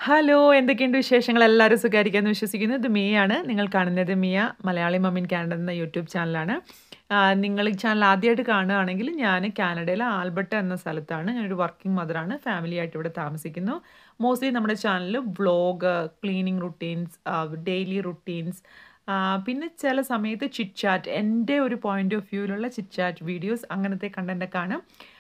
Hello എന്തൊക്കെയുണ്ട് വിശേഷങ്ങൾ എല്ലാവരും സുഖമായിരിക്കാമെന്ന് വിശ്വസിക്കുന്നു ഇത് മിയയാണ് നിങ്ങൾ കാണുന്നത് മിയ മലയാളി മമ്മിൻ കാനഡ എന്ന യൂട്യൂബ് ചാനലാണ് ആ, നിങ്ങൾ ഈ ചാനൽ ആദ്യമായിട്ട് കാണുകയാണെങ്കിൽ ഞാൻ കാനഡയിലെ ആൽബർട്ട എന്ന സ്ഥലത്താണ് ഞാനൊരു വർക്കിംഗ് മദറാണ് ഫാമിലി ആയിട്ട് ഇവിടെ താമസിക്കുന്നു മോസ്റ്റ്ലി നമ്മുടെ ചാനലിൽ vlog cleaning routines daily routines പിന്നെ ചില സമയത്ത് ചിറ്റ് ചാറ്റ് എൻ്റെ ഒരു പോയിന്റ് ഓഫ് വ്യൂവിലുള്ള ചിറ്റ് ചാറ്റ് വീഡിയോസ് അങ്ങനത്തെ കണ്ടൻ്റൊക്കെ ആണ്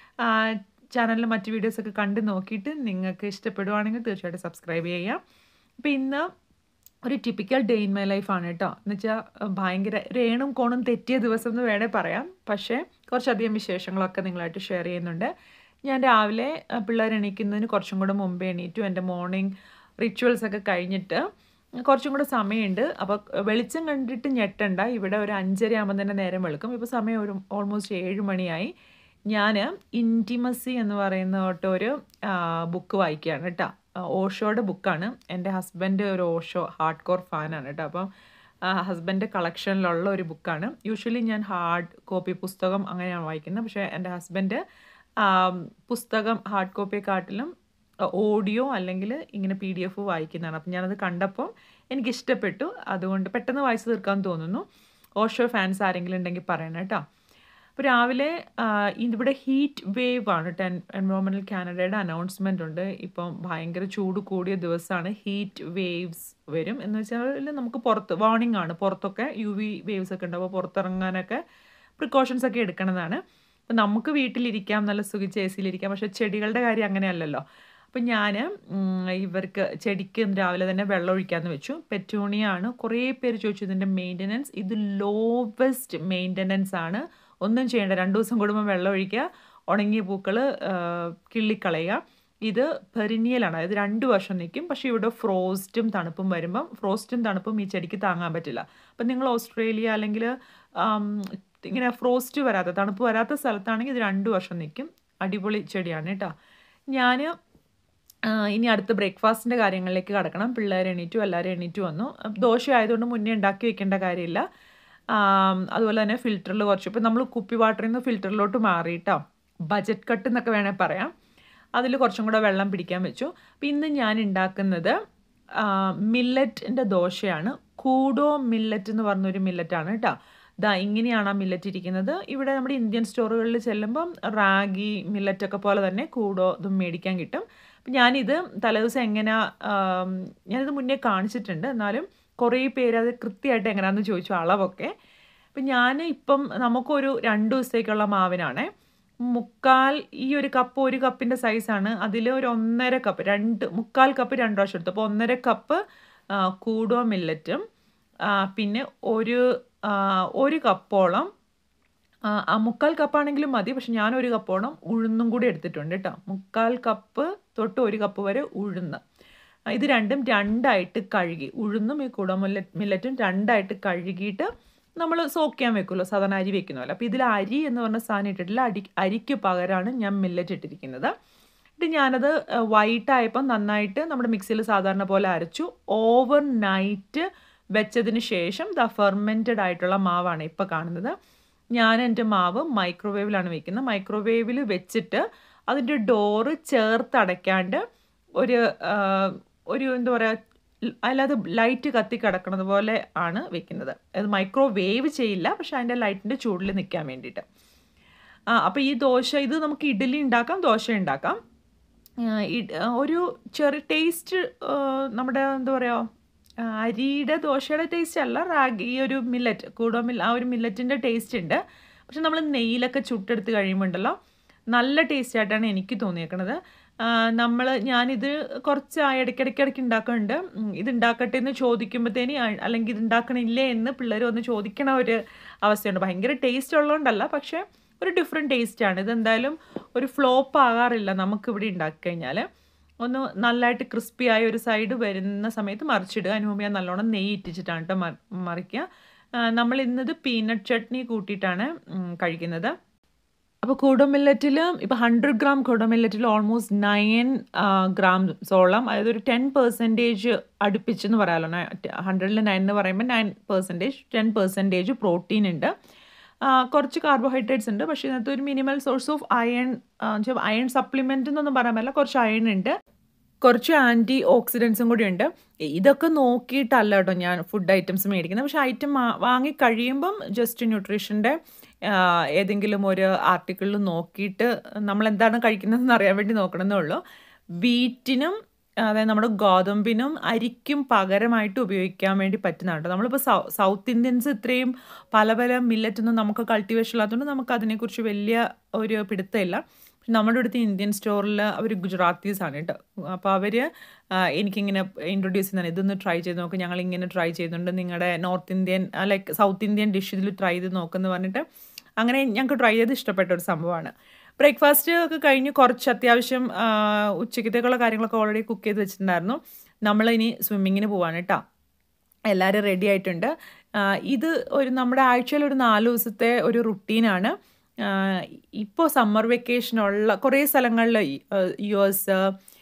ചാനലിൽ മറ്റ് വീഡിയോസൊക്കെ കണ്ട് നോക്കിയിട്ട് നിങ്ങൾക്ക് ഇഷ്ടപ്പെടുവാണെങ്കിൽ തീർച്ചയായിട്ടും സബ്സ്ക്രൈബ് ചെയ്യാം അപ്പോൾ ഇന്ന് ഒരു ടിപ്പിക്കൽ ഡേ ഇൻ മൈ ലൈഫാണ് കേട്ടോ എന്ന് വെച്ചാൽ ഭയങ്കര രേണും കോണും തെറ്റിയ ദിവസം എന്ന് വേണേൽ പറയാം പക്ഷേ കുറച്ചധികം വിശേഷങ്ങളൊക്കെ നിങ്ങളായിട്ട് ഷെയർ ചെയ്യുന്നുണ്ട് ഞാൻ രാവിലെ അഹ് പിള്ളേർ എണീക്കുന്നതിന് കുറച്ചും കൂടെ മുമ്പേ എണീറ്റു എൻ്റെ മോർണിംഗ് റിച്വൽസ് ഒക്കെ കഴിഞ്ഞിട്ട് കുറച്ചും കൂടെ സമയമുണ്ട് അപ്പോൾ വെളിച്ചം കണ്ടിട്ട് ഞെട്ടണ്ട ഇവിടെ ഒരു അഞ്ചര ആകുമ്പോൾ തന്നെ നേരം വെളുക്കും ഇപ്പോൾ സമയം ഒരു ഓൾമോസ്റ്റ് ഏഴ് മണിയായി ഞാൻ ഇൻറ്റിമസി എന്ന് പറയുന്ന തൊട്ട് ഒരു ബുക്ക് വായിക്കുകയാണ് കേട്ടോ ഓഷോയുടെ ബുക്കാണ് എൻ്റെ ഹസ്ബൻഡ് ഒരു ഓഷോ ഹാർഡ് കോർ ഫാനാണ് കേട്ടോ അപ്പം ഹസ്ബൻഡ് കളക്ഷനിലുള്ള ഒരു ബുക്കാണ് യൂഷ്വലി ഞാൻ ഹാർഡ് കോപ്പി പുസ്തകം അങ്ങനെയാണ് വായിക്കുന്നത് പക്ഷേ എൻ്റെ ഹസ്ബൻഡ് പുസ്തകം ഹാർഡ് കോപ്പിയെക്കാട്ടിലും ഓഡിയോ അല്ലെങ്കിൽ ഇങ്ങനെ പി ഡി എഫ് വായിക്കുന്നതാണ് അപ്പം ഞാനത് കണ്ടപ്പോൾ എനിക്ക് ഇഷ്ടപ്പെട്ടു അതുകൊണ്ട് പെട്ടെന്ന് വായിച്ചു തീർക്കാൻ തോന്നുന്നു ഓഷോ ഫാൻസ് ആരെങ്കിലും ഉണ്ടെങ്കിൽ പറയണം കേട്ടോ അപ്പോൾ രാവിലെ ആ, ഇവിടെ ഹീറ്റ് വേവ് ആണ് ടെൻ എൻവയോൺമെൻറ്റൽ കാനഡയുടെ അനൗൺസ്മെൻ്റ് ഉണ്ട് ഇപ്പം ഭയങ്കര ചൂട് കൂടിയ ദിവസമാണ് ഹീറ്റ് വേവ്സ് വരും എന്ന് വെച്ചാൽ നമുക്ക് പുറത്ത് വാർണിംഗ് ആണ് പുറത്തൊക്കെ യു വി വേവ്സ് ഒക്കെ ഉണ്ട് അപ്പോൾ പുറത്തിറങ്ങാനൊക്കെ പ്രിക്കോഷൻസ് ഒക്കെ എടുക്കണതാണ് അപ്പം നമുക്ക് വീട്ടിലിരിക്കാം നല്ല സുഖിച്ച് എ സിയിലിരിക്കാം പക്ഷേ ചെടികളുടെ കാര്യം അങ്ങനെയല്ലല്ലോ അപ്പം ഞാൻ ഇവർക്ക് ചെടിക്ക് രാവിലെ തന്നെ വെള്ളം ഒഴിക്കാമെന്ന് വെച്ചു പെറ്റൂണിയ ആണ് കുറേ പേര് ചോദിച്ചു ഇതിൻ്റെ മെയിൻ്റനൻസ് ഇത് ലോവസ്റ്റ് മെയിൻ്റനൻസ് ആണ് ഒന്നും ചെയ്യേണ്ട രണ്ട് ദിവസം കൂടുമ്പോൾ വെള്ളം ഒഴിക്കുക ഉണങ്ങിയ പൂക്കൾ കിള്ളിക്കളയുക ഇത് പെരിനിയലാണ് അതായത് രണ്ട് വർഷം നിൽക്കും പക്ഷേ ഇവിടെ ഫ്രോസ്റ്റും തണുപ്പും വരുമ്പം ഫ്രോസ്റ്റും തണുപ്പും ഈ ചെടിക്ക് താങ്ങാൻ പറ്റില്ല അപ്പം നിങ്ങൾ ഓസ്ട്രേലിയ അല്ലെങ്കിൽ ആം, ഇങ്ങനെ ഫ്രോസ്റ്റ് വരാത്ത തണുപ്പ് വരാത്ത സ്ഥലത്താണെങ്കിൽ ഇത് രണ്ട് വർഷം നിൽക്കും അടിപൊളി ചെടിയാണ് കേട്ടോ ഞാൻ ഇനി അടുത്ത ബ്രേക്ക്ഫാസ്റ്റിൻ്റെ കാര്യങ്ങളിലേക്ക് കടക്കണം പിള്ളേർ എണീറ്റു എല്ലാവരും എണീറ്റു വന്നു അഹ് ദോശ ആയതുകൊണ്ട് മുന്നേ ഉണ്ടാക്കി വെക്കേണ്ട കാര്യമില്ല ആം, അതുപോലെ തന്നെ ഫിൽറ്ററിൽ കുറച്ച് ഇപ്പം നമ്മൾ കുപ്പി വാട്ടറിൽ നിന്ന് ഫിൽറ്ററിലോട്ട് മാറിയിട്ടോ ബജറ്റ് കട്ട് എന്നൊക്കെ വേണേൽ പറയാം അതിൽ കുറച്ചും കൂടെ വെള്ളം പിടിക്കാൻ വെച്ചു അപ്പം ഇന്ന് ഞാൻ ഉണ്ടാക്കുന്നത് മില്ലറ്റിൻ്റെ ദോശയാണ് കൂഡോ മില്ലറ്റ് എന്ന് പറഞ്ഞൊരു മില്ലറ്റാണ് കേട്ടോ ദാ ഇങ്ങനെയാണ് ആ മില്ലറ്റ് ഇരിക്കുന്നത് ഇവിടെ നമ്മുടെ ഇന്ത്യൻ സ്റ്റോറുകളിൽ ചെല്ലുമ്പം റാഗി മില്ലറ്റൊക്കെ പോലെ തന്നെ കൂടോ ഇതും മേടിക്കാൻ കിട്ടും അപ്പം ഞാനിത് തലേദിവസം എങ്ങനെ ഞാനിത് മുന്നേ കാണിച്ചിട്ടുണ്ട് എന്നാലും കുറേ പേര് അത് കൃത്യമായിട്ട് എങ്ങനെയാണെന്ന് ചോദിച്ചു അളവൊക്കെ അപ്പം ഞാൻ ഇപ്പം നമുക്കൊരു രണ്ട് ദിവസത്തേക്കുള്ള മാവിനാണേ മുക്കാൽ ഈ ഒരു കപ്പ് ഒരു കപ്പിൻ്റെ സൈസാണ് അതിൽ ഒരു ഒന്നര കപ്പ് രണ്ട് മുക്കാൽ കപ്പ് രണ്ട് പ്രാവശ്യം എടുത്തു അപ്പോൾ ഒന്നര കപ്പ് ആ, കൂടോ മില്ലറ്റും ആ, പിന്നെ ഒരു ആ, ഒരു കപ്പോളം ആ, ആ മുക്കാൽ കപ്പാണെങ്കിലും മതി പക്ഷെ ഞാൻ ഒരു കപ്പോളം ഉഴുന്നും കൂടി എടുത്തിട്ടുണ്ട് കേട്ടോ മുക്കാൽ കപ്പ് തൊട്ട് ഒരു കപ്പ് വരെ ഉഴുന്ന് ആ, ഇത് രണ്ടും രണ്ടായിട്ട് കഴുകി ഉഴുന്നും ഈ കുട മില്ലറ്റ് മില്ലറ്റും രണ്ടായിട്ട് കഴുകിയിട്ട് നമ്മൾ സോക്ക് ചെയ്യാൻ വെക്കുമല്ലോ സാധാരണ അരി വെക്കുന്ന പോലെ അപ്പോൾ ഇതിൽ അരി എന്ന് പറഞ്ഞ സാധനം ഇട്ടിട്ടില്ല അരി അരിക്ക് പകരമാണ് ഞാൻ മില്ലറ്റ് ഇട്ടിരിക്കുന്നത് എന്നിട്ട് ഞാനത് വൈറ്റ് ആയപ്പോൾ നന്നായിട്ട് നമ്മുടെ മിക്സിയിൽ സാധാരണ പോലെ അരച്ചു ഓവർ നൈറ്റ് വെച്ചതിന് ശേഷം ദ ഫെർമെൻറ്റഡ് ആയിട്ടുള്ള മാവാണ് ഇപ്പോൾ കാണുന്നത് ഞാൻ എൻ്റെ മാവ് മൈക്രോവേവിലാണ് വെക്കുന്നത് മൈക്രോവേവിൽ വെച്ചിട്ട് അതിൻ്റെ ഡോറ് ചേർത്തടയ്ക്കാണ്ട് ഒരു ആ, ഒരു എന്താ പറയുക അല്ലാതെ ലൈറ്റ് കത്തി കിടക്കുന്നത് പോലെ ആണ് വെക്കുന്നത് അത് മൈക്രോവേവ് ചെയ്യില്ല പക്ഷെ അതിൻ്റെ ലൈറ്റിൻ്റെ ചൂടിൽ നിൽക്കാൻ വേണ്ടിയിട്ട് ആ അപ്പോൾ ഈ ദോശ ഇത് നമുക്ക് ഇഡ്ഡലി ഉണ്ടാക്കാം ദോശ ഉണ്ടാക്കാം ആ, ഇഡ്- ആ, ഒരു ചെറിയ ടേസ്റ്റ് നമ്മുടെ എന്താ പറയുക ആ, അരിയുടെ ദോശയുടെ ടേസ്റ്റ് അല്ല റാഗി ഈ ഒരു മില്ലറ്റ് കൂടോ മിൽ ആ ഒരു മില്ലറ്റിൻ്റെ ടേസ്റ്റ് ഉണ്ട് പക്ഷെ നമ്മൾ നെയ്യിലൊക്കെ ചുട്ടെടുത്ത് കഴിയുമ്പോൾ ഉണ്ടല്ലോ നല്ല ടേസ്റ്റ് ആയിട്ടാണ് എനിക്ക് തോന്നിയേക്കണത് നമ്മൾ ഞാനിത് കുറച്ച് ആ ഇടയ്ക്കിടയ്ക്കിടയ്ക്ക് ഉണ്ടാക്കുന്നുണ്ട് ഉം, ഇത് ഉണ്ടാക്കട്ടെ എന്ന് ചോദിക്കുമ്പോഴത്തേന് അല്ലെങ്കിൽ ഇത് ഉണ്ടാക്കണില്ലേ എന്ന് പിള്ളേർ വന്ന് ചോദിക്കണ ഒരു അവസ്ഥയുണ്ട് ഭയങ്കര ടേസ്റ്റ് ഉള്ളതുകൊണ്ടല്ല പക്ഷേ ഒരു ഡിഫറെൻറ്റ് ടേസ്റ്റാണ് ഇതെന്തായാലും ഒരു ഫ്ലോപ്പ് ആകാറില്ല നമുക്കിവിടെ ഉണ്ടാക്കി കഴിഞ്ഞാൽ ഒന്ന് നല്ലതായിട്ട് ക്രിസ്പി ആയ ഒരു സൈഡ് വരുന്ന സമയത്ത് മറിച്ചിടുക അതിന് മുമ്പ് ഞാൻ നല്ലോണം നെയ്യ് ഇറ്റിച്ചിട്ടാണ് കേട്ടോ മ- മറിക്കുക ആ, നമ്മൾ ഇന്നത് പീനട്ട് ചട്നി കൂട്ടിയിട്ടാണ് ഉം, കഴിക്കുന്നത് അപ്പോൾ കൂടമില്ലറ്റിൽ ഇപ്പോൾ ഹൺഡ്രഡ് ഗ്രാം കൂടമില്ലറ്റിൽ ഓൾമോസ്റ്റ് നയൻ ഗ്രാംസോളം അതായത് ഒരു ടെൻ പെർസെൻറ്റേജ് അടുപ്പിച്ചെന്ന് പറയാമല്ലോ ഹൺഡ്രഡിൽ നയൻ എന്ന് പറയുമ്പോൾ nine percentage ten percentage protein ഉണ്ട് ആ, കുറച്ച് കാർബോഹൈഡ്രേറ്റ്സ് ഉണ്ട് പക്ഷേ ഇതിനകത്ത് ഒരു minimal source of iron iron supplement എന്നൊന്നും പറയാൻ പറ്റില്ല കുറച്ച് അയൺ ഉണ്ട് കുറച്ച് ആൻറ്റി ഓക്സിഡൻസും കൂടി ഉണ്ട് ഇതൊക്കെ നോക്കിയിട്ടല്ല കേട്ടോ ഞാൻ ഫുഡ് ഐറ്റംസ് മേടിക്കുന്നത് പക്ഷേ ഐറ്റം വാങ്ങി കഴിയുമ്പം ജസ്റ്റ് ന്യൂട്രീഷൻ്റെ ഏതെങ്കിലും ഒരു ആർട്ടിക്കിളിൽ നോക്കിയിട്ട് നമ്മൾ എന്താണ് കഴിക്കുന്നതെന്ന് അറിയാൻ വേണ്ടി നോക്കണമെന്നേ ഉള്ളൂ വീറ്റിനും അതായത് നമ്മുടെ ഗോതമ്പിനും അരിക്കും പകരമായിട്ട് ഉപയോഗിക്കാൻ വേണ്ടി പറ്റുന്നതാണ് കേട്ടോ നമ്മളിപ്പോൾ സൗ സൗത്ത് ഇന്ത്യൻസ് ഇത്രയും പല പല മില്ലറ്റൊന്നും നമുക്ക് കൾട്ടിവേഷൻ ഇല്ലാത്തതുകൊണ്ട് നമുക്ക് അതിനെക്കുറിച്ച് വലിയ ഒരു പിടുത്തമില്ല പക്ഷെ നമ്മുടെ ഇവിടുത്തെ ഇന്ത്യൻ സ്റ്റോറിൽ അവർ ഗുജറാത്തീസ് ആണ് കേട്ടോ അപ്പോൾ അവർ എനിക്കിങ്ങനെ ഇൻട്രൊഡ്യൂസ് ചെയ്യുന്നതാണ് ഇതൊന്ന് ട്രൈ ചെയ്ത് നോക്ക് ഞങ്ങൾ ഇങ്ങനെ ട്രൈ ചെയ്യുന്നുണ്ട് നിങ്ങളുടെ north Indian like south Indian dish ഇതിൽ ട്രൈ ചെയ്ത് നോക്കുമെന്ന് പറഞ്ഞിട്ട് അങ്ങനെ ഞങ്ങൾക്ക് ട്രൈ ചെയ്ത് ഇഷ്ടപ്പെട്ട ഒരു സംഭവമാണ് ബ്രേക്ക്ഫാസ്റ്റ് ഒക്കെ കഴിഞ്ഞ് കുറച്ച് അത്യാവശ്യം ഉച്ചക്കത്തേക്കുള്ള കാര്യങ്ങളൊക്കെ ഓൾറെഡി കുക്ക് ചെയ്ത് വെച്ചിട്ടുണ്ടായിരുന്നു നമ്മൾ ഇനി സ്വിമ്മിങ്ങിന് പോവാണ് കേട്ടോ എല്ലാവരും റെഡി ആയിട്ടുണ്ട് ഇത് ഒരു നമ്മുടെ ആഴ്ചയിൽ ഒരു നാല് ദിവസത്തെ ഒരു റുട്ടീനാണ് ഇപ്പോൾ സമ്മർ വെക്കേഷനുള്ള കുറേ സ്ഥലങ്ങളിൽ U S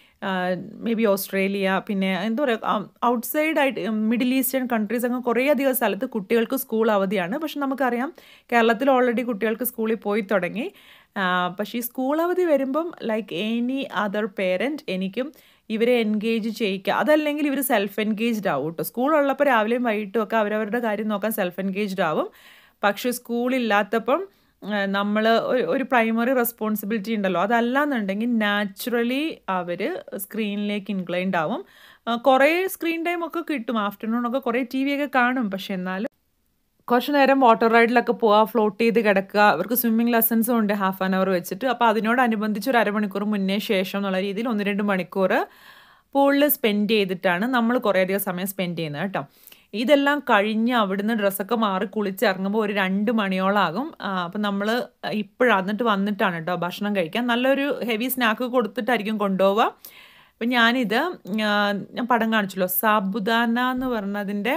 maybe Australia പിന്നെ എന്താ പറയുക ഔട്ട്സൈഡ് ആയിട്ട് മിഡിൽ ഈസ്റ്റേൺ കൺട്രീസ് അങ്ങ് കുറേ അധികം സ്ഥലത്ത് കുട്ടികൾക്ക് സ്കൂൾ അവധിയാണ് പക്ഷെ നമുക്കറിയാം കേരളത്തിൽ ഓൾറെഡി കുട്ടികൾക്ക് സ്കൂളിൽ പോയി തുടങ്ങി പക്ഷേ ഈ സ്കൂൾ അവധി വരുമ്പം ലൈക്ക് എനി അതർ പേരൻറ്റ് എനിക്കും ഇവരെ എൻഗേജ് ചെയ്യിക്കുക അതല്ലെങ്കിൽ ഇവർ സെൽഫ് എൻഗേജ്ഡ് ആവും കേട്ടോ സ്കൂളുള്ളപ്പോൾ രാവിലെയും വൈകിട്ടും ഒക്കെ അവരവരുടെ കാര്യം നോക്കാൻ സെൽഫ് എൻഗേജ്ഡ് ആവും പക്ഷേ സ്കൂളില്ലാത്തപ്പം നമ്മൾ ഒരു പ്രൈമറി റെസ്പോൺസിബിലിറ്റി ഉണ്ടല്ലോ അതല്ലാന്നുണ്ടെങ്കിൽ നാച്ചുറലി അവർ സ്ക്രീനിലേക്ക് ഇൻക്ലൈൻഡ് ആവും കുറേ സ്ക്രീൻ ടൈം ഒക്കെ കിട്ടും ആഫ്റ്റർനൂൺ ഒക്കെ കുറേ ടി വി ഒക്കെ കാണും പക്ഷെ എന്നാലും കുറച്ച് നേരം വാട്ടർ റൈഡിലൊക്കെ പോവുക ഫ്ലോട്ട് ചെയ്ത് കിടക്കുക അവർക്ക് സ്വിമ്മിങ് ലെസൺസും ഉണ്ട് ഹാഫ് ആൻ അവർ വെച്ചിട്ട് അപ്പോൾ അതിനോടനുബന്ധിച്ച് ഒരു അരമണിക്കൂർ മുന്നേ ശേഷം എന്നുള്ള രീതിയിൽ ഒന്ന് രണ്ട് മണിക്കൂർ പൂളിൽ സ്പെൻഡ് ചെയ്തിട്ടാണ് നമ്മൾ കുറേയധികം സമയം സ്പെൻഡ് ചെയ്യുന്നത് കേട്ടോ ഇതെല്ലാം കഴിഞ്ഞ് അവിടുന്ന് ഡ്രസ്സൊക്കെ മാറി കുളിച്ചിറങ്ങുമ്പോൾ ഒരു രണ്ട് മണിയോളാകും അപ്പം നമ്മൾ ഇപ്പോഴാണ് എന്നിട്ട് വന്നിട്ടാണ് കേട്ടോ ഭക്ഷണം കഴിക്കാൻ നല്ലൊരു ഹെവി സ്നാക്ക് കൊടുത്തിട്ടായിരിക്കും കൊണ്ടുപോവുക അപ്പം ഞാനിത് ഞാൻ പടം കാണിച്ചല്ലോ സാബുദാന എന്ന് പറഞ്ഞതിൻ്റെ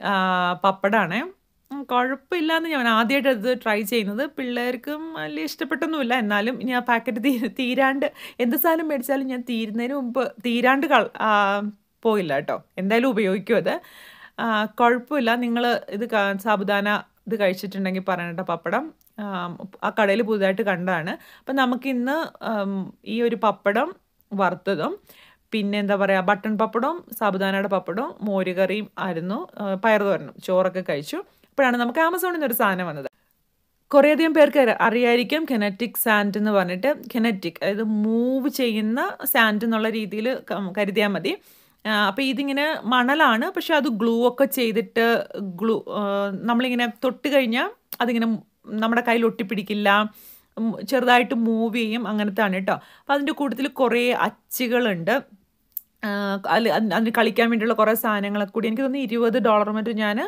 പപ്പടാണേ കുഴപ്പമില്ല എന്ന് ഞാൻ ആദ്യമായിട്ട് അത് ട്രൈ ചെയ്യുന്നത് പിള്ളേർക്കും വലിയ ഇഷ്ടപ്പെട്ടൊന്നുമില്ല എന്നാലും ഇനി ആ പാക്കറ്റ് തീ തീരാണ്ട് എന്ത് സാധനം മേടിച്ചാലും ഞാൻ തീരുന്നതിന് മുമ്പ് തീരാണ്ട് കൾ പോയില്ല കേട്ടോ എന്തായാലും ഉപയോഗിക്കും അത് കുഴപ്പമില്ല നിങ്ങൾ ഇത് സാബുദാന ഇത് കഴിച്ചിട്ടുണ്ടെങ്കിൽ പറയണ പപ്പടം ആ കടയിൽ പുതുതായിട്ട് കണ്ടതാണ് അപ്പം നമുക്കിന്ന് ഈ ഒരു പപ്പടം വറുത്തതും പിന്നെ എന്താ പറയുക ബട്ടൺ പപ്പടവും സാബുദാനയുടെ പപ്പടവും മോരുകറിയും ആയിരുന്നു പയർ തോരനും ചോറൊക്കെ കഴിച്ചു അപ്പോഴാണ് നമുക്ക് ആമസോണിൽ നിന്ന് ഒരു സാധനം വന്നത് കുറേയധികം പേർക്ക് അറിയായിരിക്കും കെനറ്റിക് സാൻഡ് എന്ന് പറഞ്ഞിട്ട് കെനറ്റിക് അതായത് മൂവ് ചെയ്യുന്ന സാൻഡ് എന്നുള്ള രീതിയിൽ കരുതിയാൽ മതി അപ്പോൾ ഇതിങ്ങനെ മണലാണ് പക്ഷെ അത് ഗ്ലൂ ഒക്കെ ചെയ്തിട്ട് ഗ്ലൂ നമ്മളിങ്ങനെ തൊട്ട് കഴിഞ്ഞാൽ അതിങ്ങനെ നമ്മുടെ കയ്യിൽ ഒട്ടിപ്പിടിക്കില്ല ചെറുതായിട്ട് മൂവ് ചെയ്യും അങ്ങനത്തെ ആണ് കേട്ടോ അപ്പോൾ അതിൻ്റെ കൂട്ടത്തിൽ കുറേ അച്ചുകളുണ്ട് അതിൽ അതിന് കളിക്കാൻ വേണ്ടിയുള്ള കുറേ സാധനങ്ങളൊക്കെ കൂടി എനിക്ക് തോന്നുന്നു ഇരുപത് ഡോളർ മറ്റും ഞാൻ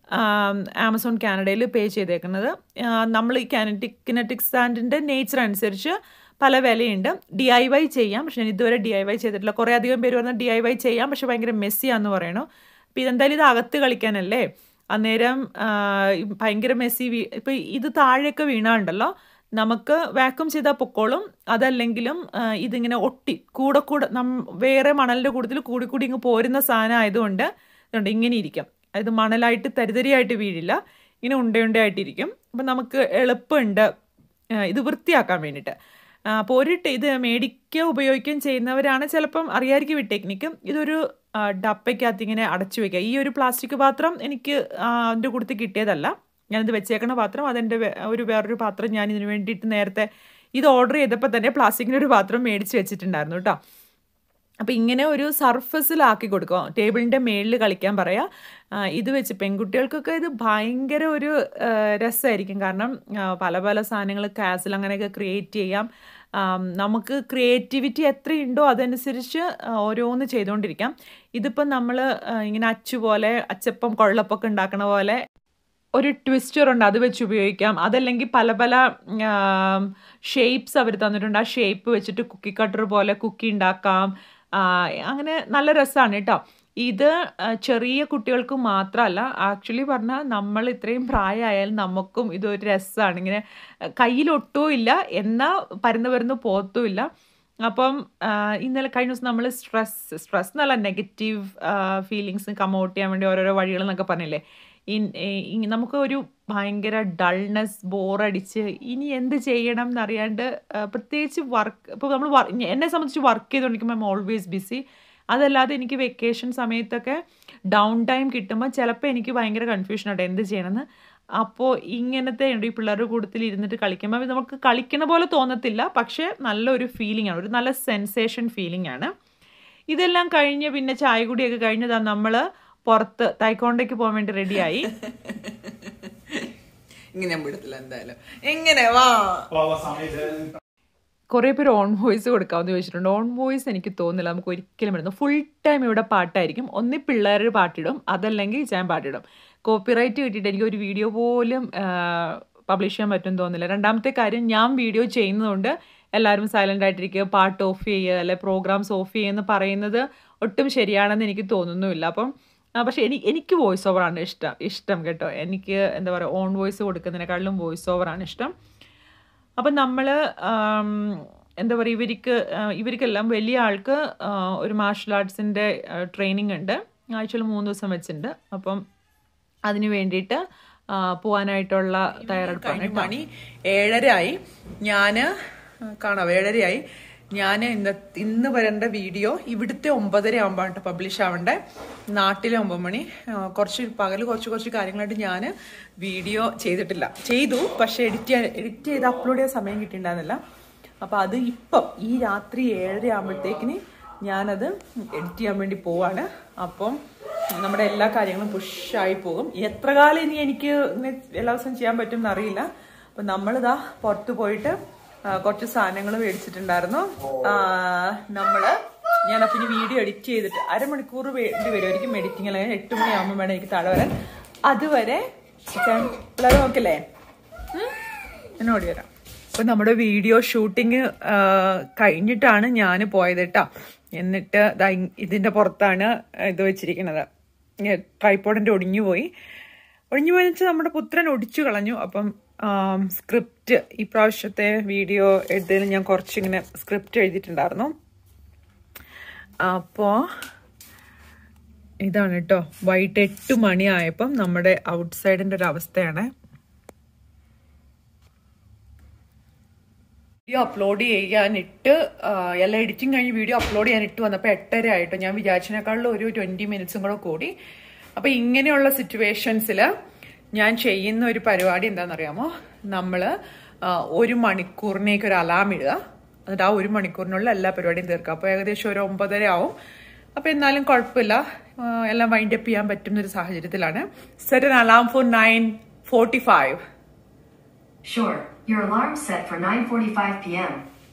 ആമസോൺ കാനഡയിൽ പേ ചെയ്തേക്കുന്നത് നമ്മൾ ഈ കാനറ്റിക് കിനറ്റിക് സ്റ്റാൻഡിൻ്റെ നേച്ചർ അനുസരിച്ച് പല വിലയുണ്ട് ഡി ഐ വൈ ചെയ്യാം പക്ഷെ ഞാൻ ഇതുവരെ ഡി ഐ വൈ ചെയ്തിട്ടില്ല കുറേ അധികം പേര് പറഞ്ഞാൽ ഡി ഐ വൈ ചെയ്യാം പക്ഷെ ഭയങ്കര മെസ്സിയാന്ന് പറയണു അപ്പോൾ ഇതെന്തായാലും ഇത് അകത്ത് കളിക്കാനല്ലേ അന്നേരം ഭയങ്കര മെസ്സി വീ ഇപ്പോൾ ഇത് താഴെയൊക്കെ വീണാണ്ടല്ലോ നമുക്ക് വാക്വം ചെയ്താൽ പൊക്കോളും അതല്ലെങ്കിലും ഇതിങ്ങനെ ഒട്ടി കൂടെ കൂടെ നം വേറെ മണലിൻ്റെ കൂട്ടത്തിൽ കൂടി കൂടി ഇങ്ങ് പോരുന്ന സാധനം ആയതുകൊണ്ട് ഇതുണ്ട് ഇങ്ങനെ ഇരിക്കും അതായത് മണലായിട്ട് തരിതരിയായിട്ട് വീഴില്ല ഇങ്ങനെ ഉണ്ടയുണ്ടയായിട്ടിരിക്കും അപ്പം നമുക്ക് എളുപ്പമുണ്ട് ഇത് വൃത്തിയാക്കാൻ വേണ്ടിയിട്ട് അപ്പോൾ ഒരു ഇത് മേടിക്കുക ഉപയോഗിക്കുകയും ചെയ്യുന്നവരാണ് ചിലപ്പം അറിയായിരിക്കും ഈ ടെക്നിക്ക് ഇതൊരു ഡപ്പയ്ക്കകത്ത് ഇങ്ങനെ അടച്ചു വയ്ക്കുക ഈ ഒരു പ്ലാസ്റ്റിക് പാത്രം എനിക്ക് അതിൻ്റെ കൂട്ടത്തിൽ കിട്ടിയതല്ല ഞാനിത് വെച്ചേക്കണ പാത്രം അതെൻ്റെ ഒരു വേറൊരു പാത്രം ഞാൻ ഇതിന് വേണ്ടിയിട്ട് നേരത്തെ ഇത് ഓർഡർ ചെയ്തപ്പോൾ തന്നെ പ്ലാസ്റ്റിക്കിൻ്റെ ഒരു പാത്രം മേടിച്ച് വെച്ചിട്ടുണ്ടായിരുന്നു കേട്ടോ അപ്പോൾ ഇങ്ങനെ ഒരു സർഫസിലാക്കി കൊടുക്കുക ടേബിളിൻ്റെ മേളിൽ കളിക്കാൻ പറയാം ഇത് വെച്ച് പെൺകുട്ടികൾക്കൊക്കെ ഇത് ഭയങ്കര ഒരു രസമായിരിക്കും കാരണം പല പല സാധനങ്ങൾ കാസിൽ അങ്ങനെയൊക്കെ ക്രിയേറ്റ് ചെയ്യാം നമുക്ക് ക്രിയേറ്റിവിറ്റി എത്രയുണ്ടോ അതനുസരിച്ച് ഓരോന്ന് ചെയ്തുകൊണ്ടിരിക്കാം ഇതിപ്പം നമ്മൾ ഇങ്ങനെ അച്ചു പോലെ അച്ചപ്പം കൊള്ളപ്പൊക്കെ ഉണ്ടാക്കണ പോലെ ഒരു ട്വിസ്റ്റർ ഉണ്ട് അത് വെച്ച് ഉപയോഗിക്കാം അതല്ലെങ്കിൽ പല പല ഷേപ്സ് അവർ തന്നിട്ടുണ്ട് ആ ഷേപ്പ് വെച്ചിട്ട് കുക്കി കട്ടർ പോലെ കുക്കി ഉണ്ടാക്കാം അങ്ങനെ നല്ല രസമാണ് കേട്ടോ ഇത് ചെറിയ കുട്ടികൾക്ക് മാത്രമല്ല ആക്ച്വലി പറഞ്ഞാൽ നമ്മൾ ഇത്രയും പ്രായമായാലും നമുക്കും ഇതൊരു രസമാണ് ഇങ്ങനെ കയ്യിലൊട്ടും ഇല്ല എന്നാൽ പരന്ന് പരന്ന് പോത്തുമില്ല അപ്പം ഇന്നലെ കഴിഞ്ഞ ദിവസം നമ്മൾ സ്ട്രെസ് സ്ട്രെസ് എന്നല്ല നെഗറ്റീവ് ഫീലിങ്സ് കമൗട്ട് ചെയ്യാൻ വേണ്ടി ഓരോരോ വഴികൾ എന്നൊക്കെ പറഞ്ഞില്ലേ ഇൻ- ഏ- ഇ- നമുക്ക് ഒരു ഭയങ്കര ഡൾനെസ് ബോറടിച്ച് ഇനി എന്ത് ചെയ്യണം എന്നറിയാണ്ട് ആ, പ്രത്യേകിച്ച് വർക്ക് ഇപ്പോൾ നമ്മൾ എന്നെ സംബന്ധിച്ച് വർക്ക് ചെയ്തുകൊണ്ടിരിക്കുമ്പോൾ ഐ എം ഓൾവേസ് ബിസി അതല്ലാതെ എനിക്ക് വെക്കേഷൻ സമയത്തൊക്കെ ഡൗൺ ടൈം കിട്ടുമ്പോൾ ചിലപ്പോൾ എനിക്ക് ഭയങ്കര കൺഫ്യൂഷൻ ആട്ടെ എന്ത് ചെയ്യണമെന്ന് അപ്പോൾ ഇങ്ങനത്തെ ഉണ്ട് ഈ പിള്ളേരുടെ കൂട്ടത്തിൽ ഇരുന്നിട്ട് കളിക്കുമ്പോൾ നമുക്ക് കളിക്കണ പോലെ തോന്നത്തില്ല പക്ഷേ നല്ലൊരു ഫീലിംഗ് ആണ് ഒരു നല്ല സെൻസേഷൻ ഫീലിംഗ് ആണ് ഇതെല്ലാം കഴിഞ്ഞ് പിന്നെ ചായ കുടിയൊക്കെ കഴിഞ്ഞതാ നമ്മൾ പുറത്ത് തൈക്കോണ്ടയ്ക്ക് പോകാൻ വേണ്ടി റെഡിയായി ഇങ്ങനെ ഞാൻ വിടത്തില്ല എന്തായാലും എങ്ങനെ വാ കുറേ പേര് ഓൺ വോയിസ് കൊടുക്കാമെന്ന് ചോദിച്ചിട്ടുണ്ട് ഓൺ വോയിസ് എനിക്ക് തോന്നുന്നില്ല നമുക്ക് ഒരിക്കലും വരുന്നു ഫുൾ ടൈം ഇവിടെ പാട്ടായിരിക്കും ഒന്നി പിള്ളേർ പാട്ടിടും അതല്ലെങ്കിൽ ഞാൻ പാട്ടിടും കോപ്പിറൈറ്റ് കിട്ടിയിട്ട് എനിക്ക് ഒരു വീഡിയോ പോലും പബ്ലിഷ് ചെയ്യാൻ പറ്റും തോന്നുന്നില്ല രണ്ടാമത്തെ കാര്യം ഞാൻ വീഡിയോ ചെയ്യുന്നതുകൊണ്ട് എല്ലാവരും സൈലൻ്റ് ആയിട്ടിരിക്കുക പാട്ട് ഓഫ് ചെയ്യുക അല്ലെ പ്രോഗ്രാംസ് ഓഫ് ചെയ്യുക എന്ന് പറയുന്നത് ഒട്ടും ശരിയാണെന്ന് എനിക്ക് തോന്നുന്നുമില്ല അപ്പം ആ, പക്ഷേ എനിക്ക് എനിക്ക് വോയിസ് ഓവറാണ് ഇഷ്ടം ഇഷ്ടം കേട്ടോ എനിക്ക് എന്താ പറയുക ഓൺ വോയിസ് കൊടുക്കുന്നതിനേക്കാളും വോയിസ് ഓവറാണ് ഇഷ്ടം അപ്പം നമ്മൾ എന്താ പറയുക ഇവർക്ക് ആ, ഇവർക്കെല്ലാം വലിയ ആൾക്ക് ആ, ഒരു മാർഷൽ ആർട്സിൻ്റെ ട്രെയിനിങ് ഉണ്ട് ആഴ്ചയിൽ മൂന്ന് ദിവസം വെച്ചിട്ടുണ്ട് അപ്പം അതിന് വേണ്ടിയിട്ട് ആ, പോവാനായിട്ടുള്ള തയ്യാറെടുപ്പാണ് കഴിഞ്ഞ മണി ഏഴരയായി ഞാന് കാണാം ഏഴരയായി ഞാൻ ഇന്ന് ഇന്ന് വരേണ്ട വീഡിയോ ഇവിടുത്തെ ഒമ്പതര ആകുമ്പോഴാണ് പബ്ലിഷ് ആവണ്ടേ നാട്ടിലെ ഒമ്പത് മണി ആ, കുറച്ച് പകൽ കുറച്ച് കുറച്ച് കാര്യങ്ങളായിട്ട് ഞാൻ വീഡിയോ ചെയ്തിട്ടില്ല ചെയ്തു പക്ഷെ എഡിറ്റ് ചെയ്യാൻ എഡിറ്റ് ചെയ്ത് അപ്ലോഡ് ചെയ്യാൻ സമയം കിട്ടിയിട്ടുണ്ടായിരുന്നില്ല അപ്പോൾ അത് ഇപ്പം ഈ രാത്രി ഏഴര ആകുമ്പോഴത്തേക്കിന് ഞാനത് എഡിറ്റ് ചെയ്യാൻ വേണ്ടി പോവാണ് അപ്പം നമ്മുടെ എല്ലാ കാര്യങ്ങളും പുഷായി പോകും എത്ര കാലം ഇനി എനിക്ക് ഇങ്ങനെ എല്ലാ ദിവസവും ചെയ്യാൻ പറ്റും എന്നറിയില്ല അപ്പം നമ്മളിതാ പുറത്ത് പോയിട്ട് ആ, കുറച്ച് സാധനങ്ങൾ മേടിച്ചിട്ടുണ്ടായിരുന്നു ആ, നമ്മള് ഞാൻ അപ്പം ഇനി വീഡിയോ എഡിറ്റ് ചെയ്തിട്ട് അരമണിക്കൂർ വേണ്ടി വരുമായിരിക്കും എഡിറ്റിംഗ് അല്ലെങ്കിൽ എട്ട് മണിയാകുമ്പോൾ വേണം എനിക്ക് താഴെ വരാൻ അതുവരെ പിള്ളേർ നോക്കില്ലേ ഉം? എന്നോട് വരാം അപ്പൊ നമ്മുടെ വീഡിയോ ഷൂട്ടിങ് കഴിഞ്ഞിട്ടാണ് ഞാൻ പോയത് കേട്ടോ എന്നിട്ട് ദാ ഇ- ഇതിന്റെ പുറത്താണ് ഇത് വെച്ചിരിക്കുന്നത് ട്രൈപ്പോഡിന്റെ ഒടിഞ്ഞു പോയി ഒടിഞ്ഞു പോയി വെച്ചാൽ നമ്മുടെ പുത്രൻ ഒടിച്ചു കളഞ്ഞു അപ്പം സ്ക്രിപ്റ്റ് ഈ പ്രാവശ്യത്തെ വീഡിയോ എഴുതിയതിൽ ഞാൻ കുറച്ചിങ്ങനെ സ്ക്രിപ്റ്റ് എഴുതിയിട്ടുണ്ടായിരുന്നു അപ്പോൾ ഇതാണ് കേട്ടോ വൈകിട്ട് എട്ട് മണിയായപ്പം നമ്മുടെ ഔട്ട്സൈഡിന്റെ ഒരു അവസ്ഥയാണ് വീഡിയോ അപ്ലോഡ് ചെയ്യാനിട്ട് ആ, എല്ലാം എഡിറ്റിംഗ് കഴിഞ്ഞ് വീഡിയോ അപ്ലോഡ് ചെയ്യാനിട്ട് വന്നപ്പോൾ എട്ടര ആയിട്ടോ ഞാൻ വിചാരിച്ചതിനേക്കാളും ഒരു ട്വന്റി മിനിറ്റ്സും കൂടെ കൂടി അപ്പൊ ഇങ്ങനെയുള്ള സിറ്റുവേഷൻസിൽ ഞാൻ ചെയ്യുന്ന ഒരു പരിപാടി എന്താണെന്നറിയാമോ നമ്മൾ ഒരു മണിക്കൂറിനേക്ക് ഒരു അലാം ഇടുക എന്നിട്ട് ആ ഒരു മണിക്കൂറിനുള്ള എല്ലാ പരിപാടിയും തീർക്കുക അപ്പോൾ ഏകദേശം ഒരു ഒമ്പതര ആവും അപ്പോൾ എന്നാലും കുഴപ്പമില്ല ആ, എല്ലാം വൈൻഡ് അപ്പ് ചെയ്യാൻ പറ്റുന്ന ഒരു സാഹചര്യത്തിലാണ് set alarm for nine forty five Sure. Your alarm's set for 9:45 p.m.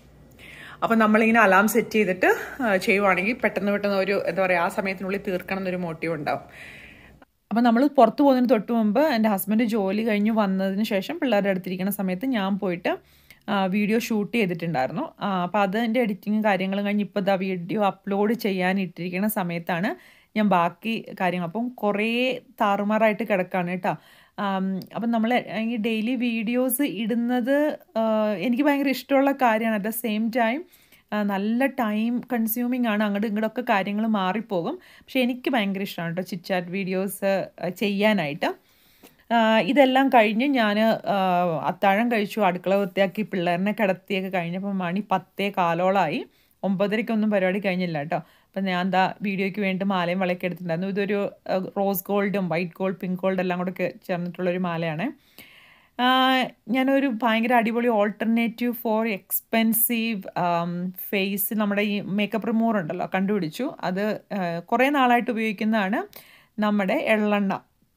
അപ്പം നമ്മളിങ്ങനെ അലാം സെറ്റ് ചെയ്തിട്ട് ആ, ചെയ്യുവാണെങ്കിൽ പെട്ടെന്ന് പെട്ടെന്ന് ഒരു എന്താ പറയുക ആ സമയത്തിനുള്ളിൽ തീർക്കണം എന്നൊരു മോട്ടീവ് ഉണ്ടാവും അപ്പം നമ്മൾ പുറത്ത് പോകുന്നതിന് തൊട്ട് മുമ്പ് എൻ്റെ ഹസ്ബൻഡ് ജോലി കഴിഞ്ഞ് വന്നതിന് ശേഷം പിള്ളേരുടെ അടുത്തിരിക്കുന്ന സമയത്ത് ഞാൻ പോയിട്ട് വീഡിയോ ഷൂട്ട് ചെയ്തിട്ടുണ്ടായിരുന്നു അപ്പോൾ അതിൻ്റെ എഡിറ്റിങ്ങും കാര്യങ്ങളും കഴിഞ്ഞ് ഇപ്പോൾ ഇതാ വീഡിയോ അപ്ലോഡ് ചെയ്യാൻ ഇട്ടിരിക്കുന്ന സമയത്താണ് ഞാൻ ബാക്കി കാര്യങ്ങൾ അപ്പം കുറേ താറുമാറായിട്ട് കിടക്കാണ് കേട്ടോ അപ്പം നമ്മൾ ഈ ഡെയിലി വീഡിയോസ് ഇടുന്നത് ആ, എനിക്ക് ഭയങ്കര ഇഷ്ടമുള്ള കാര്യമാണ് അറ്റ് ദ സെയിം ടൈം നല്ല ടൈം കൺസ്യൂമിങ് ആണ് അങ്ങോട്ടും ഇങ്ങോട്ടൊക്കെ കാര്യങ്ങൾ മാറിപ്പോകും പക്ഷെ എനിക്ക് ഭയങ്കര ഇഷ്ടമാണ് കേട്ടോ ചിറ്റാറ്റ് വീഡിയോസ് ചെയ്യാനായിട്ട് ആ, ഇതെല്ലാം കഴിഞ്ഞ് ഞാൻ അത്താഴം കഴിച്ചു അടുക്കള വൃത്തിയാക്കി പിള്ളേരിനെ കിടത്തിയൊക്കെ കഴിഞ്ഞപ്പോൾ മണി പത്തേ കാലോളായി ഒമ്പതരയ്ക്കൊന്നും പരിപാടി കഴിഞ്ഞില്ല കേട്ടോ അപ്പം ഞാൻ എന്താ വീഡിയോയ്ക്ക് വേണ്ടി മാലയും വളയൊക്കെ എടുത്തിട്ടുണ്ടായിരുന്നു ഇതൊരു ആ, റോസ് ഗോൾഡും വൈറ്റ് ഗോൾഡ് പിങ്ക് ഗോൾഡ് എല്ലാം കൂടെ ഒക്കെ ചേർന്നിട്ടുള്ളൊരു മാലയാണ് ആ, ഞാനൊരു ഭയങ്കര അടിപൊളി ഓൾട്ടർനേറ്റീവ് ഫോർ എക്സ്പെൻസീവ് ഫേസ് നമ്മുടെ ഈ മേക്കപ്പ് റിമൂവർ ഉണ്ടല്ലോ കണ്ടുപിടിച്ചു അത് ആ, കുറേ നാളായിട്ട് ഉപയോഗിക്കുന്നതാണ് നമ്മുടെ എള്ളെണ്ണ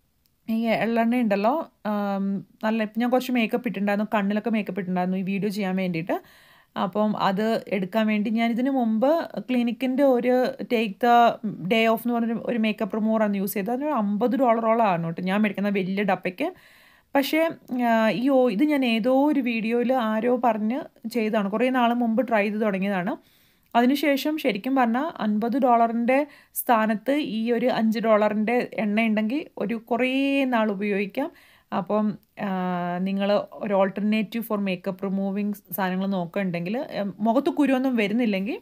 ഈ എള്ളെണ്ണ ഉണ്ടല്ലോ ആം, നല്ല ഇപ്പം ഞാൻ കുറച്ച് മേക്കപ്പ് ഇട്ടിട്ടുണ്ടായിരുന്നു കണ്ണിലൊക്കെ മേക്കപ്പ് ഇട്ടിട്ടുണ്ടായിരുന്നു ഈ വീഡിയോ ചെയ്യാൻ വേണ്ടിയിട്ട് അപ്പം അത് എടുക്കാൻ വേണ്ടി ഞാൻ ഇതിന് മുമ്പ് ക്ലിനിക്കിൻ്റെ ഒരു ടേക്ക് ദ ഡേ ഓഫ് എന്ന് പറഞ്ഞൊരു ഒരു മേക്കപ്പ് റിമൂവറാണ് യൂസ് ചെയ്തത് അതിന് അമ്പത് ഡോളറോളമാണ് കേട്ടോ ഞാൻ മേടിക്കുന്ന വലിയ ഡപ്പയ്ക്ക് പക്ഷേ ആ, ഈ ഓ ഇത് ഞാൻ ഏതോ ഒരു വീഡിയോയിൽ ആരോ പറഞ്ഞ് ചെയ്തതാണ് കുറേ നാൾ മുമ്പ് ട്രൈ ചെയ്ത് തുടങ്ങിയതാണ് അതിനുശേഷം ശരിക്കും പറഞ്ഞാൽ അൻപത് ഡോളറിൻ്റെ സ്ഥാനത്ത് ഈ ഒരു അഞ്ച് ഡോളറിൻ്റെ എണ്ണ ഉണ്ടെങ്കിൽ ഒരു കുറേ നാൾ ഉപയോഗിക്കാം അപ്പം നിങ്ങൾ ഒരു ഓൾട്ടർനേറ്റീവ് ഫോർ മേക്കപ്പ് റിമൂവിങ് സാധനങ്ങൾ നോക്കുന്നുണ്ടെങ്കിൽ മുഖത്ത് കുരുവൊന്നും വരുന്നില്ലെങ്കിൽ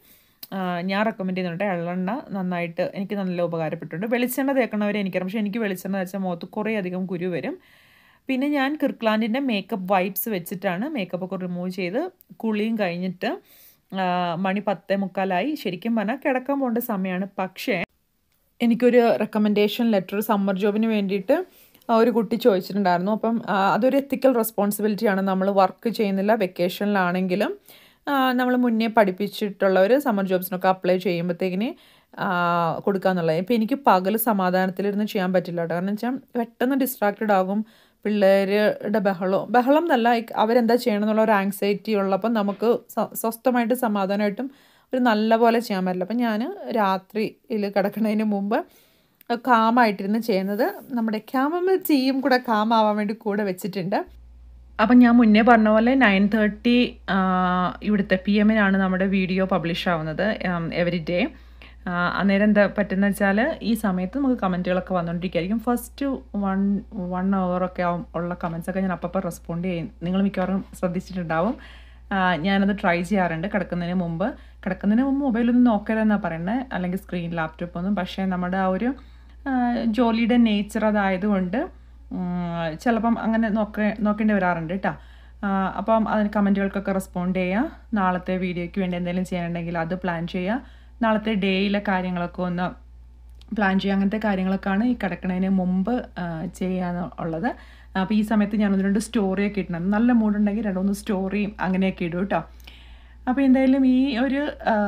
ആ, ഞാൻ റെക്കമെൻഡ് ചെയ്യുന്നുണ്ട് എള്ളെണ്ണ നന്നായിട്ട് എനിക്ക് നല്ല ഉപകാരപ്പെട്ടിട്ടുണ്ട് വെളിച്ചെണ്ണ തേക്കണവരെ എനിക്കറിയാം പക്ഷേ എനിക്ക് വെളിച്ചെണ്ണ തേച്ചാൽ മുഖത്ത് കുറേ അധികം കുരു വരും പിന്നെ ഞാൻ കിർക്ലാൻഡിൻ്റെ മേക്കപ്പ് വൈപ്സ് വെച്ചിട്ടാണ് മേക്കപ്പ് ഒക്കെ റിമൂവ് ചെയ്ത് കുളിയും കഴിഞ്ഞിട്ട് ആ, മണി പത്തേ മുക്കാലായി ശരിക്കും പറഞ്ഞാൽ കിടക്കാൻ പോകേണ്ട സമയമാണ് പക്ഷേ എനിക്കൊരു റെക്കമെൻഡേഷൻ ലെറ്റർ സമ്മർ ജോബിന് വേണ്ടിയിട്ട് ആ, ഒരു കുട്ടി ചോദിച്ചിട്ടുണ്ടായിരുന്നു അപ്പം ആ, അതൊരു എത്തിക്കൽ റെസ്പോൺസിബിലിറ്റിയാണ് നമ്മൾ വർക്ക് ചെയ്യുന്നില്ല വെക്കേഷനിലാണെങ്കിലും നമ്മൾ മുന്നേ പഠിപ്പിച്ചിട്ടുള്ളവർ സമ്മർ ജോബ്സിനൊക്കെ അപ്ലൈ ചെയ്യുമ്പോഴത്തേക്കിന് കൊടുക്കാന്നുള്ളത് ഇപ്പം എനിക്ക് പകൽ സമാധാനത്തിലിരുന്ന് ചെയ്യാൻ പറ്റില്ല കേട്ടോ കാരണം വെച്ചാൽ പെട്ടെന്ന് ഡിസ്ട്രാക്റ്റഡ് ആകും പിള്ളേരുടെ ബഹളം ബഹളം എന്നല്ല like അവരെന്താ ചെയ്യണം എന്നുള്ള ഒരു ആങ്സൈറ്റി ഉള്ളപ്പം നമുക്ക് സ്വ- സ്വസ്ഥമായിട്ട് സമാധാനമായിട്ടും ഒരു നല്ല പോലെ ചെയ്യാൻ പറ്റില്ല അപ്പം ഞാൻ രാത്രിയിൽ കിടക്കുന്നതിന് മുമ്പ് കാമായിട്ടിരുന്ന് ചെയ്യുന്നത് നമ്മുടെ ക്യാമൽ ടീയും കൂടെ കാമാവാൻ വേണ്ടി കൂടെ വെച്ചിട്ടുണ്ട് അപ്പം ഞാൻ മുന്നേ പറഞ്ഞ പോലെ നയൻ തേർട്ടി ഇവിടുത്തെ പി എമ്മിനാണ് നമ്മുടെ വീഡിയോ പബ്ലിഷ് ആവുന്നത് എവറി ഡേ അന്നേരം എന്താ പറ്റുന്ന വെച്ചാൽ ഈ സമയത്ത് നമുക്ക് കമൻറ്റുകളൊക്കെ വന്നുകൊണ്ടിരിക്കുകയായിരിക്കും ഫസ്റ്റ് വൺ വൺ ഒക്കെ ആവും ഉള്ള കമൻസൊക്കെ ഞാൻ അപ്പം റെസ്പോണ്ട് ചെയ്യും നിങ്ങൾ മിക്കവാറും ശ്രദ്ധിച്ചിട്ടുണ്ടാവും ആ, ഞാനത് ട്രൈ ചെയ്യാറുണ്ട് കിടക്കുന്നതിന് മുമ്പ് കിടക്കുന്നതിന് മുമ്പ് മൊബൈലൊന്നും നോക്കരുതെന്നാണ് പറയുന്നത് അല്ലെങ്കിൽ സ്ക്രീൻ ലാപ്ടോപ്പ് ഒന്നും പക്ഷേ നമ്മുടെ ആ ഒരു ആ, ജോലിയുടെ നേച്ചർ അതായതുകൊണ്ട് ഉം, ചിലപ്പം അങ്ങനെ നോക്ക നോക്കേണ്ടി വരാറുണ്ട് കേട്ടോ അപ്പം അതിന് കമൻറ്റുകൾക്കൊക്കെ റെസ്പോണ്ട് ചെയ്യുക നാളത്തെ വീഡിയോയ്ക്ക് വേണ്ടി എന്തെങ്കിലും ചെയ്യാനുണ്ടെങ്കിൽ അത് പ്ലാൻ ചെയ്യുക നാളത്തെ ഡേയിലെ കാര്യങ്ങളൊക്കെ ഒന്ന് പ്ലാൻ ചെയ്യുക അങ്ങനത്തെ കാര്യങ്ങളൊക്കെയാണ് ഈ കിടക്കുന്നതിന് മുമ്പ് ചെയ്യാൻ ഉള്ളത് അപ്പോൾ ഈ സമയത്ത് ഞാൻ ഒന്ന് രണ്ട് സ്റ്റോറിയൊക്കെ ഇടണം നല്ല മൂഡുണ്ടെങ്കിൽ രണ്ട് മൂന്ന് സ്റ്റോറിയും അങ്ങനെയൊക്കെ ഇടും കേട്ടോ അപ്പോൾ എന്തായാലും ഈ ഒരു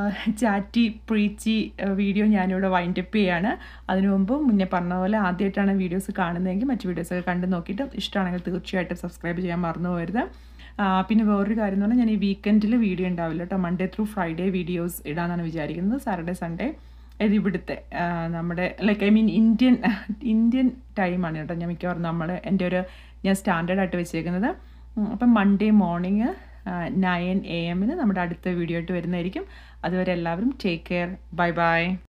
ചാറ്റി പ്രീച്ചി വീഡിയോ ഞാനിവിടെ വൈൻഡപ്പ് ചെയ്യാണ് അതിനു മുമ്പ് മുന്നേ പറഞ്ഞ പോലെ ആദ്യമായിട്ടാണ് വീഡിയോസ് കാണുന്നതെങ്കിൽ മറ്റു വീഡിയോസൊക്കെ കണ്ട് നോക്കിയിട്ട് ഇഷ്ടമാണെങ്കിൽ തീർച്ചയായിട്ടും സബ്സ്ക്രൈബ് ചെയ്യാൻ മറന്നു പോകരുത് ആ, പിന്നെ വേറൊരു കാര്യം എന്ന് പറഞ്ഞാൽ ഞാൻ ഈ വീക്കെൻഡിൽ വീഡിയോ ഉണ്ടാവില്ല കേട്ടോ മൺഡേ ത്രൂ ഫ്രൈഡേ വീഡിയോസ് ഇടാനാണ് വിചാരിക്കുന്നത് സാറ്റർഡേ സൺഡേ ഇത് ഇവിടുത്തെ ആ, നമ്മുടെ like I mean Indian Indian ടൈമാണ് കേട്ടോ ഞാൻ മിക്കവാറും നമ്മൾ എൻ്റെ ഒരു ഞാൻ സ്റ്റാൻഡേർഡ് ആയിട്ട് വെച്ചേക്കുന്നത് ഉം, അപ്പം മൺഡേ മോർണിംഗ് നയൻ എ എമ്മിന് നമ്മുടെ അടുത്ത വീഡിയോ ആയിട്ട് വരുന്നതായിരിക്കും അതുവരെ എല്ലാവരും ടേക്ക് കെയർ ബൈ ബൈ